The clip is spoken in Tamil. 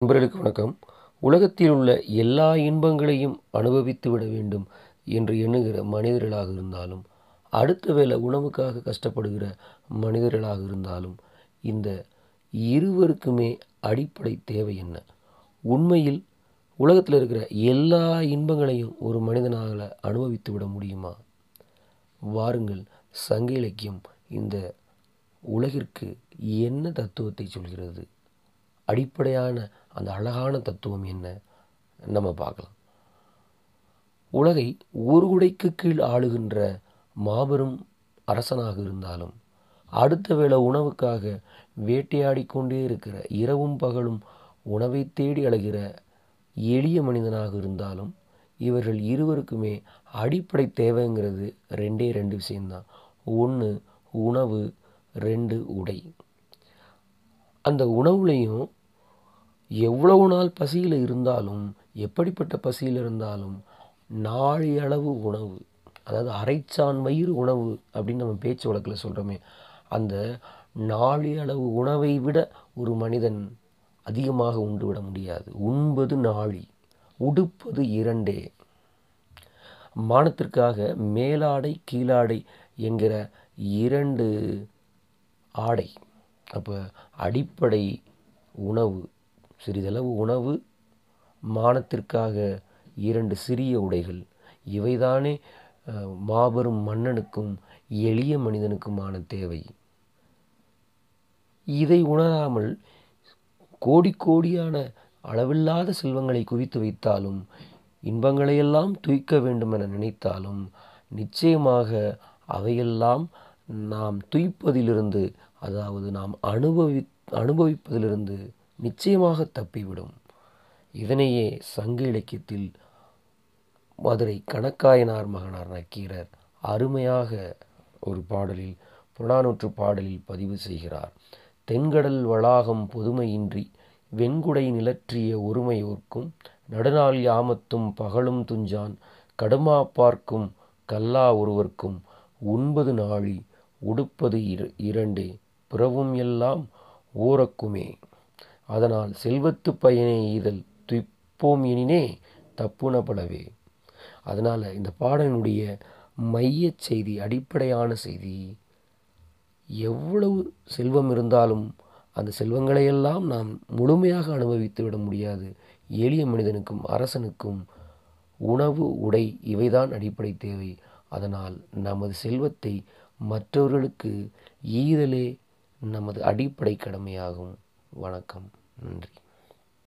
நண்பர்களுக்கு வணக்கம் உலகத்தில் உள்ள எல்லா இன்பங்களையும் அனுபவித்து விட வேண்டும் என்று எண்ணுகிற மனிதர்களாக இருந்தாலும் அடுத்த வேளை உணவுக்காக கஷ்டப்படுகிற மனிதர்களாக இருந்தாலும் இந்த இருவருக்குமே அடிப்படை தேவை என்ன உண்மையில் உலகத்தில் இருக்கிற எல்லா இன்பங்களையும் ஒரு மனிதனால் அனுபவித்து விட முடியுமா வாருங்கள் சங்க இலக்கியம் இந்த உலகிற்கு என்ன தத்துவத்தை சொல்கிறது அடிப்படையான அந்த அழகான தத்துவம் என்ன நம்ம பார்க்கலாம் உலகை ஒரு குடைக்கு கீழ் ஆளுகின்ற மாபெரும் அரசனாக இருந்தாலும் அடுத்த வேளை உணவுக்காக வேட்டையாடி கொண்டே இருக்கிற இரவும் பகலும் உணவை தேடி அலைகிற எளிய மனிதனாக இருந்தாலும் இவர்கள் இருவருக்குமே அடிப்படை தேவைங்கிறது ரெண்டே ரெண்டு விஷயம்தான் ஒன்று உணவு ரெண்டு உடை அந்த உணவுலையும் எவ்வளவு நாள் பசியில் இருந்தாலும் எப்படிப்பட்ட பசியில் இருந்தாலும் நாழியளவு உணவு அதாவது அரைச்சான் வயிறு உணவு அப்படின்னு நம்ம பேச்சு வழக்கில் சொல்கிறோமே அந்த நாழியளவு உணவை விட ஒரு மனிதன் அதிகமாக உண்டு விட முடியாது உண்பது நாழி உடுப்பது இரண்டே மானத்திற்காக மேலாடை கீழாடை என்கிற இரண்டு ஆடை அப்போ அடிப்படை உணவு சிறிதளவு உணவு மானத்திற்காக இரண்டு சிறிய உடைகள் இவைதானே மாபெரும் மன்னனுக்கும் எளிய மனிதனுக்குமான தேவை இதை உணராமல் கோடி கோடியான அளவில்லாத செல்வங்களை குவித்து வைத்தாலும் இன்பங்களையெல்லாம் தூய்க்க வேண்டும் என நினைத்தாலும் நிச்சயமாக அவையெல்லாம் நாம் துய்ப்பதிலிருந்து அதாவது நாம் அனுபவி அனுபவிப்பதிலிருந்து நிச்சயமாக தப்பிவிடும் இதனையே சங்க இலக்கியத்தில் மதுரை கணக்காயனார் மகனார் நக்கீரர் அருமையாக ஒரு பாடலில் புறநானூற்று பாடலில் பதிவு செய்கிறார் தென்கடல் வளாகம் பொதுமையின்றி வெண்குடை நிலற்றிய ஒருமையோர்க்கும் நடுநாள் யாமத்தும் பகலும் துஞ்சான் கடுமா பார்க்கும் கல்லா ஒருவர்க்கும் உண்பது நாழி உடுப்பது இரண்டே பிறவும் எல்லாம் ஓரக்குமே அதனால் செல்வத்து பயனே ஈதல் துய்ப்போம் எனினே தப்புணப்படவே அதனால் இந்த பாடலினுடைய மைய செய்தி அடிப்படையான செய்தி எவ்வளவு செல்வம் இருந்தாலும் அந்த செல்வங்களையெல்லாம் நாம் முழுமையாக அனுபவித்து விட முடியாது எளிய மனிதனுக்கும் அரசனுக்கும் உணவு உடை இவைதான் அடிப்படை தேவை அதனால் நமது செல்வத்தை மற்றவர்களுக்கு ஈதலே நமது அடிப்படை கடமையாகும் வணக்கம் நன்றி